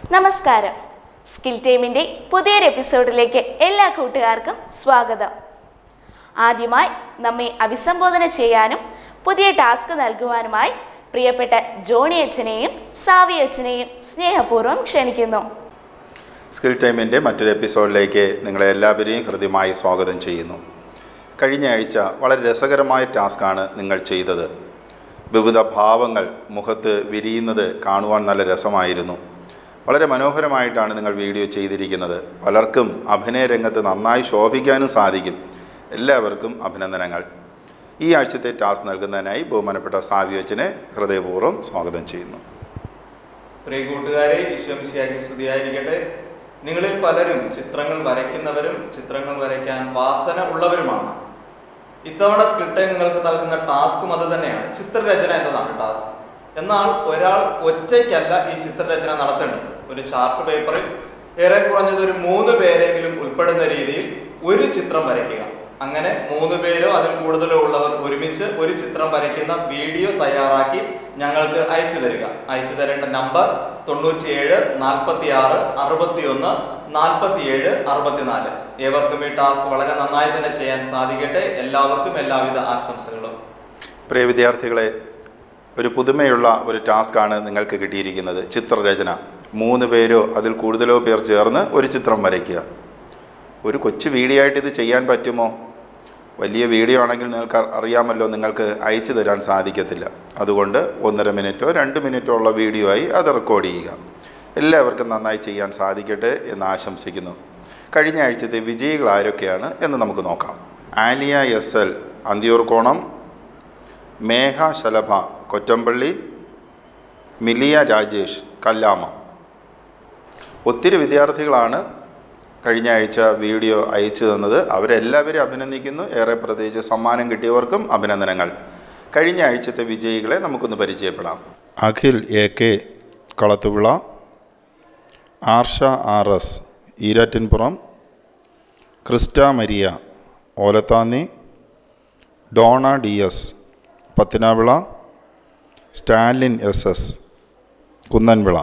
നമസ്കാരം സ്കിൽ ടൈമിൻ്റെ പുതിയൊരു എപ്പിസോഡിലേക്ക് എല്ലാ കൂട്ടുകാർക്കും സ്വാഗതം ആദ്യമായി നമ്മെ അഭിസംബോധന ചെയ്യാനും പുതിയ ടാസ്ക് നൽകുവാനുമായി പ്രിയപ്പെട്ട ജോണി അച്ഛനെയും സാവി അച്ഛനെയും സ്നേഹപൂർവ്വം ക്ഷണിക്കുന്നു സ്കിൽ ടൈമിൻ്റെ മറ്റൊരു എപ്പിസോഡിലേക്ക് നിങ്ങളെ എല്ലാവരെയും ഹൃദ്യമായി സ്വാഗതം ചെയ്യുന്നു കഴിഞ്ഞ ആഴ്ച വളരെ രസകരമായ ടാസ്ക്കാണ് നിങ്ങൾ ചെയ്തത് വിവിധ ഭാവങ്ങൾ മുഖത്ത് വിരിയുന്നത് കാണുവാൻ നല്ല രസമായിരുന്നു വളരെ മനോഹരമായിട്ടാണ് നിങ്ങൾ വീഡിയോ ചെയ്തിരിക്കുന്നത് പലർക്കും അഭിനയ രംഗത്ത് നന്നായി ശോഭിക്കാനും സാധിക്കും എല്ലാവർക്കും അഭിനന്ദനങ്ങൾ ഈ ആഴ്ചത്തെ ടാസ്ക് നൽകുന്നതിനായി ബഹുമാനപ്പെട്ട സാവ്യോച്ചനെ ഹൃദയപൂർവ്വം സ്വാഗതം ചെയ്യുന്നു പ്രിയ കൂട്ടുകാരെ ഈശ്വംശിയാക്കി സ്തുതിയായിരിക്കട്ടെ നിങ്ങളിൽ പലരും ചിത്രങ്ങൾ വരയ്ക്കുന്നവരും ചിത്രങ്ങൾ വരയ്ക്കാൻ വാസന ഉള്ളവരുമാണ് ഇത്തവണ സ്കിൽ ടൈം നിങ്ങൾക്ക് നൽകുന്ന ടാസ്കും അത് തന്നെയാണ് ചിത്രരചന എന്നതാണ് ടാസ്ക് എന്നാൽ ഒരാൾ ഒറ്റയ്ക്കല്ല ഈ ചിത്രരചന നടത്തേണ്ടത് ഒരു ചാർട്ട് പേപ്പറിൽ ഏറെ കുറഞ്ഞത് ഒരു മൂന്ന് പേരെങ്കിലും ഉൾപ്പെടുന്ന രീതിയിൽ ഒരു ചിത്രം വരയ്ക്കുക അങ്ങനെ മൂന്ന് പേരോ അതിൽ കൂടുതലോ ഉള്ളവർ ഒരുമിച്ച് ഒരു ചിത്രം വരയ്ക്കുന്ന വീഡിയോ തയ്യാറാക്കി ഞങ്ങൾക്ക് അയച്ചു തരിക അയച്ചു തരേണ്ട നമ്പർ തൊണ്ണൂറ്റിയേഴ് നാൽപ്പത്തി ആറ് അറുപത്തി ഒന്ന് നാൽപ്പത്തിയേഴ് അറുപത്തിനാല് ഏവർക്കും ഈ ടാസ്ക് വളരെ നന്നായി തന്നെ ചെയ്യാൻ സാധിക്കട്ടെ എല്ലാവർക്കും എല്ലാവിധ ആശംസകളും പ്രിയ വിദ്യാർത്ഥികളെ ഒരു പുതുമയുള്ള ഒരു ടാസ്ക്കാണ് നിങ്ങൾക്ക് കിട്ടിയിരിക്കുന്നത് ചിത്രരചന മൂന്ന് പേരോ അതിൽ കൂടുതലോ പേർ ചേർന്ന് ഒരു ചിത്രം വരയ്ക്കുക ഒരു കൊച്ചു വീഡിയോ ആയിട്ട് ഇത് ചെയ്യാൻ പറ്റുമോ വലിയ വീഡിയോ ആണെങ്കിൽ നിങ്ങൾക്ക് അ- അറിയാമല്ലോ നിങ്ങൾക്ക് അയച്ചു തരാൻ സാധിക്കത്തില്ല അതുകൊണ്ട് ഒന്നര മിനിറ്റോ രണ്ട് മിനിറ്റോ ഉള്ള വീഡിയോ ആയി അത് റെക്കോർഡ് ചെയ്യുക എല്ലാവർക്കും നന്നായി ചെയ്യാൻ സാധിക്കട്ടെ എന്ന് ആശംസിക്കുന്നു കഴിഞ്ഞ ആഴ്ചത്തെ വിജയികൾ ആരൊക്കെയാണ് എന്ന് നമുക്ക് നോക്കാം ആലിയ എസ് എൽ അന്തിയൂർക്കോണം മേഘ ശലഭ കൊറ്റമ്പള്ളി മിലിയ രാജേഷ് കല്ലാമ ഒത്തിരി വിദ്യാർത്ഥികളാണ് കഴിഞ്ഞ ആഴ്ച വീഡിയോ അയച്ചു തന്നത് അവരെല്ലാവരും അഭിനന്ദിക്കുന്നു ഏറെ പ്രത്യേകിച്ച് സമ്മാനം കിട്ടിയവർക്കും അഭിനന്ദനങ്ങൾ കഴിഞ്ഞ ആഴ്ചത്തെ വിജയികളെ നമുക്കൊന്ന് പരിചയപ്പെടാം Akhil A K Kalathuvila Arsha R S Eerattinpuram Christa Maria Olathanni Dona D S Pathinavila Stalin S S Kunnanvila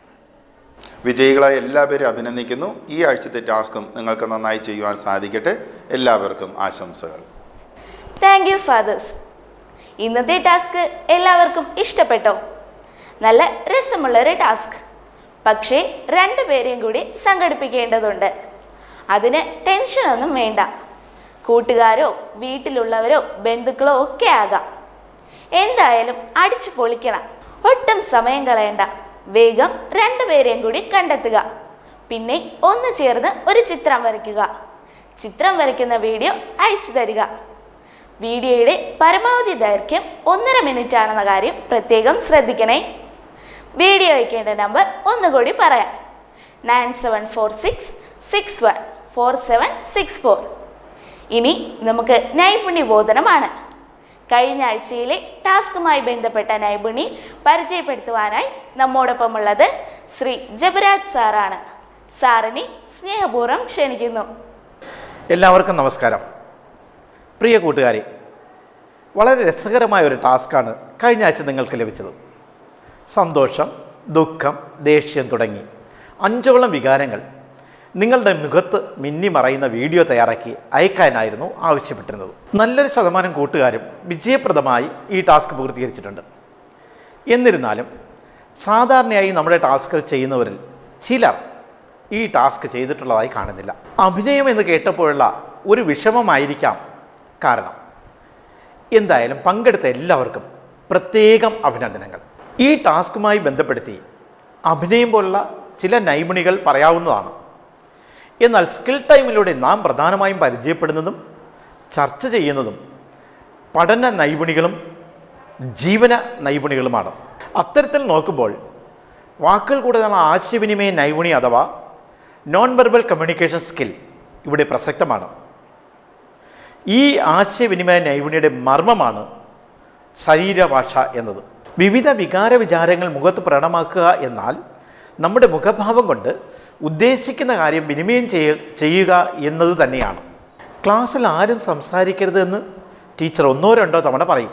വിജയികളായ എല്ലാവരും അഭിനന്ദിക്കുന്നു ഈ ആഴ്ചത്തെ ടാസ്കും നിങ്ങൾക്ക് നന്നായി ചെയ്യുവാൻ സാധിക്കട്ടെ എല്ലാവർക്കും ആശംസകൾ താങ്ക് യു ഫാദേഴ്സ് ഇന്നത്തെ ടാസ്ക് എല്ലാവർക്കും ഇഷ്ടപ്പെട്ടോ നല്ല രസമുള്ളൊരു ടാസ്ക് പക്ഷേ രണ്ടുപേരെയും കൂടി സംഘടിപ്പിക്കേണ്ടതുണ്ട് അതിന് ടെൻഷനൊന്നും വേണ്ട കൂട്ടുകാരോ വീട്ടിലുള്ളവരോ ബന്ധുക്കളോ ഒക്കെ ആകാം എന്തായാലും അടിച്ചു പൊളിക്കണം ഒട്ടും സമയം കളയണ്ട വേഗം രണ്ടുപേരെയും കൂടി കണ്ടെത്തുക പിന്നെ ഒന്ന് ചേർന്ന് ഒരു ചിത്രം വരയ്ക്കുക ചിത്രം വരയ്ക്കുന്ന വീഡിയോ അയച്ചു തരിക വീഡിയോയുടെ പരമാവധി ദൈർഘ്യം ഒന്നര മിനിറ്റ് ആണെന്ന കാര്യം പ്രത്യേകം ശ്രദ്ധിക്കണേ വീഡിയോ അയക്കേണ്ട നമ്പർ ഒന്നുകൂടി പറയാം nine seven four six six one four seven six four ഇനി നമുക്ക് നൈപുണ്യബോധനമാണ് കഴിഞ്ഞ ആഴ്ചയിലെ ടാസ്കുമായി ബന്ധപ്പെട്ട നൈപുണ്യം പരിചയപ്പെടുത്തുവാനായി നമ്മോടൊപ്പമുള്ളത് ശ്രീ ജബരാജ് സാറാണ് സാറിനെ സ്നേഹപൂർവ്വം ക്ഷണിക്കുന്നു എല്ലാവർക്കും നമസ്കാരം പ്രിയ കൂട്ടുകാരെ വളരെ രസകരമായ ഒരു ടാസ്ക്കാണ് കഴിഞ്ഞ ആഴ്ച നിങ്ങൾക്ക് ലഭിച്ചത് സന്തോഷം ദുഃഖം ദേഷ്യം തുടങ്ങി അഞ്ചോളം വികാരങ്ങൾ നിങ്ങളുടെ മുഖത്ത് മിന്നി മറയുന്ന വീഡിയോ തയ്യാറാക്കി അയക്കാനായിരുന്നു ആവശ്യപ്പെട്ടിരുന്നത് നല്ലൊരു ശതമാനം കൂട്ടുകാരും വിജയപ്രദമായി ഈ ടാസ്ക് പൂർത്തീകരിച്ചിട്ടുണ്ട് എന്നിരുന്നാലും സാധാരണയായി നമ്മുടെ ടാസ്കുകൾ ചെയ്യുന്നവരിൽ ചിലർ ഈ ടാസ്ക് ചെയ്തിട്ടുള്ളതായി കാണുന്നില്ല അഭിനയം എന്ന് കേട്ടപ്പോഴുള്ള ഒരു വിഷമമായിരിക്കാം കാരണം എന്തായാലും പങ്കെടുത്ത എല്ലാവർക്കും പ്രത്യേകം അഭിനന്ദനങ്ങൾ ഈ ടാസ്കുമായി ബന്ധപ്പെടുത്തി അഭിനയം പോലുള്ള ചില നൈപുണികൾ പറയാവുന്നതാണ് എന്നാൽ സ്കിൽ ടൈമിലൂടെ നാം പ്രധാനമായും പരിചയപ്പെടുന്നതും ചർച്ച ചെയ്യുന്നതും പഠന നൈപുണികളും ജീവന നൈപുണികളുമാണ് അത്തരത്തിൽ നോക്കുമ്പോൾ വാക്കുകൾ കൂടുതലുള്ള ആശയവിനിമയ നൈപുണി അഥവാ നോൺ വെർബൽ കമ്മ്യൂണിക്കേഷൻ സ്കിൽ ഇവിടെ പ്രസക്തമാണ് ഈ ആശയവിനിമയ നൈപുണ്യയുടെ മർമ്മമാണ് ശരീരഭാഷ എന്നത് വിവിധ വികാര വിചാരങ്ങൾ മുഖത്ത് പ്രകടമാക്കുക എന്നാൽ നമ്മുടെ മുഖഭാവം കൊണ്ട് ഉദ്ദേശിക്കുന്ന കാര്യം വിനിമയം ചെയ്യ ചെയ്യുക എന്നത് തന്നെയാണ് ക്ലാസ്സിൽ ആരും സംസാരിക്കരുത് എന്ന് ടീച്ചർ ഒന്നോ രണ്ടോ തവണ പറയും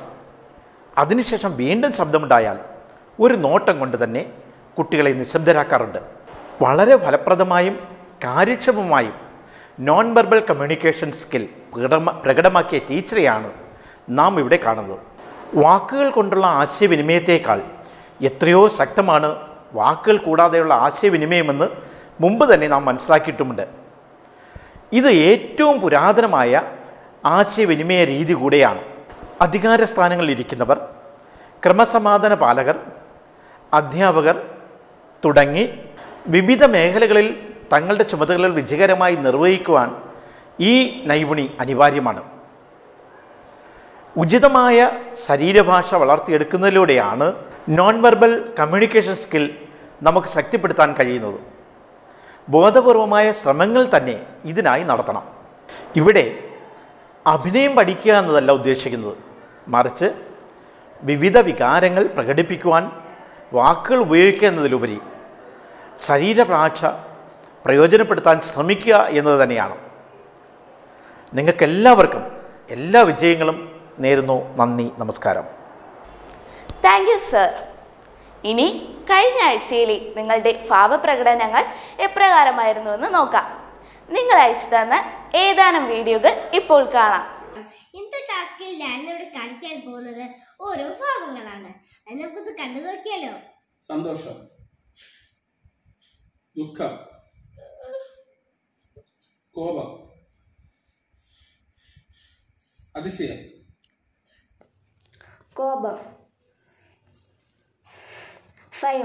അതിനുശേഷം വീണ്ടും ശബ്ദമുണ്ടായാൽ ഒരു നോട്ടം കൊണ്ട് തന്നെ കുട്ടികളെ നിശബ്ദരാക്കാറുണ്ട് വളരെ ഫലപ്രദമായും കാര്യക്ഷമമായും നോൺ വെർബൽ കമ്മ്യൂണിക്കേഷൻ സ്കിൽ പ്രകടമ പ്രകടമാക്കിയ ടീച്ചറെയാണ് നാം ഇവിടെ കാണുന്നത് വാക്കുകൾ കൊണ്ടുള്ള ആശയവിനിമയത്തേക്കാൾ എത്രയോ ശക്തമാണ് വാക്കുകൾ കൂടാതെയുള്ള ആശയവിനിമയമെന്ന് മുമ്പ് തന്നെ നാം മനസ്സിലാക്കിയിട്ടുമുണ്ട് ഇത് ഏറ്റവും പുരാതനമായ ആശയവിനിമയ രീതി കൂടെയാണ് അധികാര സ്ഥാനങ്ങളിൽ ഇരിക്കുന്നവർ ക്രമസമാധാന പാലകർ അധ്യാപകർ തുടങ്ങി വിവിധ മേഖലകളിൽ തങ്ങളുടെ ചുമതലകൾ വിജയകരമായി നിർവഹിക്കുവാൻ ഈ നൈപുണി അനിവാര്യമാണ് ഉചിതമായ ശരീരഭാഷ വളർത്തിയെടുക്കുന്നതിലൂടെയാണ് നോൺ വെർബൽ കമ്മ്യൂണിക്കേഷൻ സ്കിൽ നമുക്ക് ശക്തിപ്പെടുത്താൻ കഴിയുന്നത് ബോധപൂർവമായ ശ്രമങ്ങൾ തന്നെ ഇതിനായി നടത്തണം ഇവിടെ അഭിനയം പഠിക്കുക എന്നതല്ല ഉദ്ദേശിക്കുന്നത് മറിച്ച് വിവിധ വികാരങ്ങൾ പ്രകടിപ്പിക്കുവാൻ വാക്കുകൾ ഉപയോഗിക്കുക എന്നതിലുപരി ശരീരഭാഷ പ്രയോജനപ്പെടുത്താൻ ശ്രമിക്കുക എന്നത് തന്നെയാണ് നിങ്ങൾക്കെല്ലാവർക്കും എല്ലാ വിജയങ്ങളും നേരുന്നു നന്ദി നമസ്കാരം താങ്ക് യു സർ ഇനി കഴിഞ്ഞ ആഴ്ചയിലെ നിങ്ങളുടെ ഭാവപ്രകടനങ്ങൾ എപ്രകാരമായിരുന്നു എന്ന് നോക്കാം നിങ്ങൾ അയച്ചു തന്ന ഏതാനും വീഡിയോകൾ ഇപ്പോൾ കാണാം ഇന്നത്തെ ടാസ്കിൽ ഞാൻ ഇവിടെ കാണിക്കാൻ പോകുന്നത് ഓരോ ഭാവങ്ങളാണ് അത് നമുക്കൊന്ന് കണ്ടു നോക്കിയാലോ സന്തോഷം ദുഃഖം കോപം അതിശയം കോപം ഭയം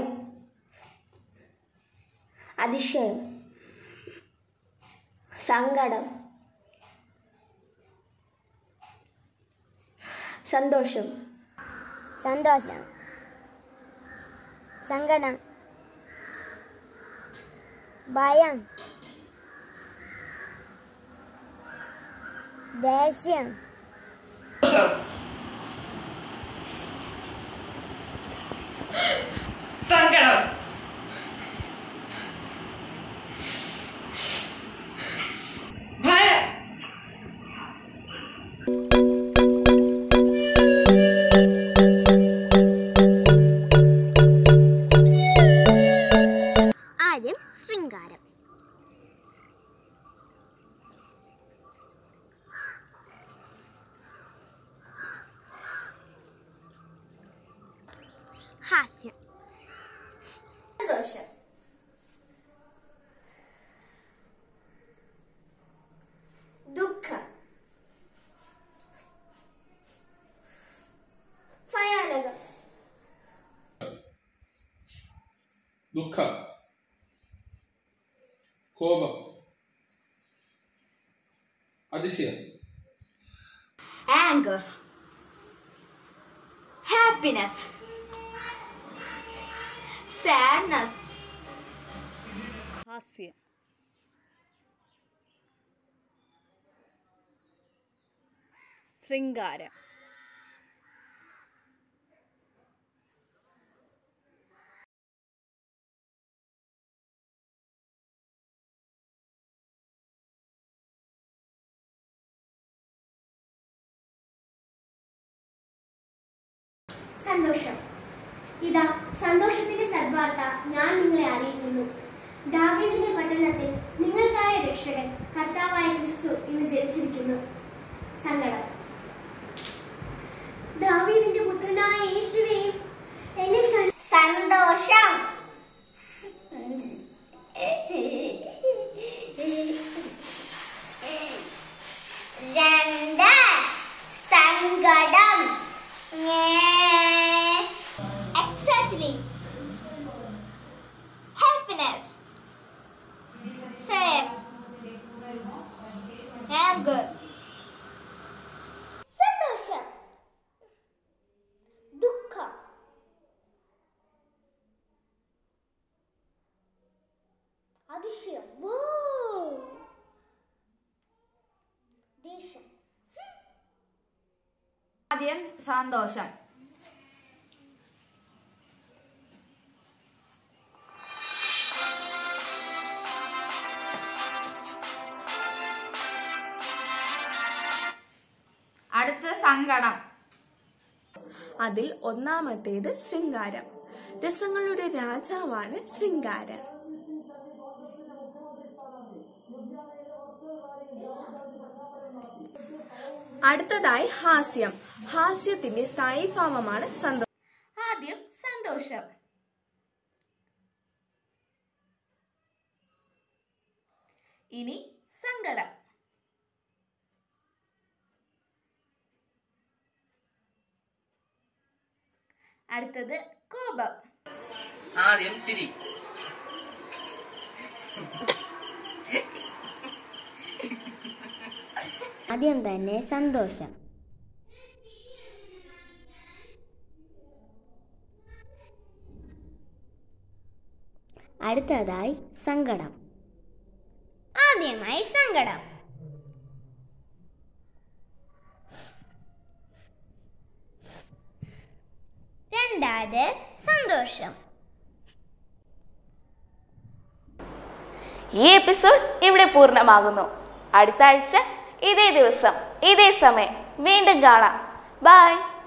അതിശയം സങ്കടം സന്തോഷം സന്തോഷം സങ്കടം ഭയം ദേഷ്യം സങ്കടം ഭയം ആദ്യം ശൃംഗാരം ഹാസ്യം സന്തോഷം ദുഃഖം ഭയാനകം ദുഃഖം കോപം അതിശയം anger, happiness, sadness, ഹാസ്യം ശൃംഗാരം സന്തോഷം ഇതാ സന്തോഷത്തിന്റെ സദ്വാർത്ത ഞാൻ നിങ്ങളെ അറിയിക്കുന്നു ദാവീദിന്റെ പട്ടണത്തിൽ നിങ്ങൾക്കായ രക്ഷകൻ കർത്താവായ ക്രിസ്തു ഇന്ന് ജനിച്ചിരിക്കുന്നു സങ്കടം ദാവീദിന്റെ പുത്രനായ യേശുവെയും എന്നിൽ സന്തോഷം രണ്ട് സങ്കടം Exactly. Happiness. Fear. Anger. സന്തോഷം ദുഃഖം അതിശയം Wow. ദേഷ്യം ആദ്യം സന്തോഷം അടുത്ത് സങ്കടം അതിൽ ഒന്നാമത്തേത് ശൃംഗാരം രസങ്ങളുടെ രാജാവാണ് ശൃംഗാരം അടുത്തതായി ഹാസ്യം ഹാസ്യത്തിന്റെ സ്ഥായി ഭാവമാണ് സന്തോഷം ആദ്യം സന്തോഷം ഇനി സങ്കടം അടുത്തത് കോപം ആദ്യം ചിരി ആദ്യം തന്നെ സന്തോഷം അടുത്തതായി സങ്കടം ആദ്യമായി സങ്കടം രണ്ടാമത് സന്തോഷം ഈ എപ്പിസോഡ് ഇവിടെ പൂർണ്ണമാകുന്നു അടുത്ത ആഴ്ച ഇതേ ദിവസം ഇതേ സമയം വീണ്ടും കാണാം ബൈ